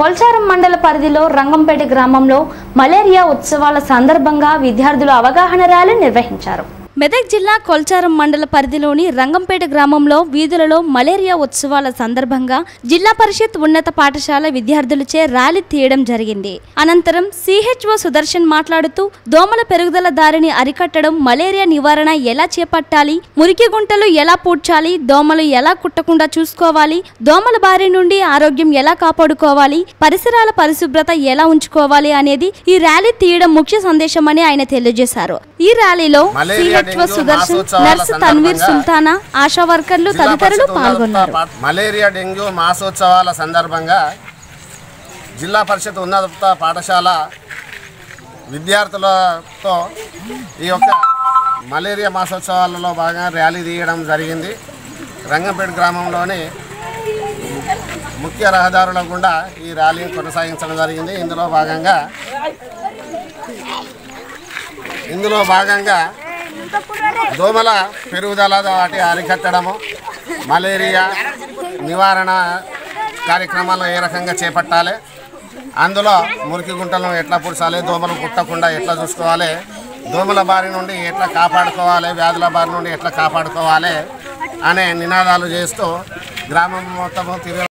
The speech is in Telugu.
కొల్చారం మండల పరిధిలో రంగంపేట గ్రామంలో మలేరియా ఉత్సవాల సందర్భంగా విద్యార్థులు అవగాహన ర్యాలీ నిర్వహించారు మెదక్ జిల్లా కొల్చారం మండల పరిధిలోని రంగంపేట గ్రామంలో వీధులలో మలేరియా ఉత్సవాల సందర్భంగా జిల్లా పరిషత్ ఉన్నత పాఠశాల విద్యార్థులచే ర్యాలీ తీయడం జరిగింది అనంతరం సిహెచ్ఓ సుదర్శన్ మాట్లాడుతూ దోమల పెరుగుదల దారిని అరికట్టడం మలేరియా నివారణ ఎలా చేపట్టాలి మురికి గుంటలు ఎలా పూడ్చాలి దోమలు ఎలా కుట్టకుండా చూసుకోవాలి దోమల బారి నుండి ఆరోగ్యం ఎలా కాపాడుకోవాలి పరిసరాల పరిశుభ్రత ఎలా ఉంచుకోవాలి అనేది ఈ ర్యాలీ తీయడం ముఖ్య సందేశమని ఆయన తెలియజేశారు ఈ ర్యాలీలో మలేరియా సిహెచ్ఓ డెంగ్యూ సుదర్శన్ మాసోత్సవాల నర్స్ తన్వీర్ సందర్భంగా సుల్తానా ఆశా వర్కర్లు జిల్లా తదితరులు పరిషత్ ఉన్నత పాల్గొన్నారు పా- మలేరియా డెంగ్యూ మాసోత్సవాల సందర్భంగా జిల్లా పరిషత్ ఉన్నత పాఠశాల విద్యార్థులతో ఈ యొక్క మలేరియా మాసోత్సవాలలో భాగంగా ర్యాలీ తీయడం జరిగింది రంగంపేట గ్రామంలోని ముఖ్య రహదారుల గుండా ఈ ర్యాలీని కొనసాగించడం జరిగింది ఇందులో భాగంగా ఇందులో భాగంగా దోమల పెరుగుదల వాటి అరికట్టడము మలేరియా నివారణ కార్యక్రమాలు ఏ రకంగా చేపట్టాలి అందులో మురికి గుంటలను ఎట్లా పుడచాలి దోమలు కుట్టకుండా ఎట్లా చూసుకోవాలి దోమల బారి నుండి ఎట్లా కాపాడుకోవాలి వ్యాధుల బారి నుండి ఎట్లా కాపాడుకోవాలి అనే నినాదాలు చేస్తూ గ్రామం మొత్తము తిరిగి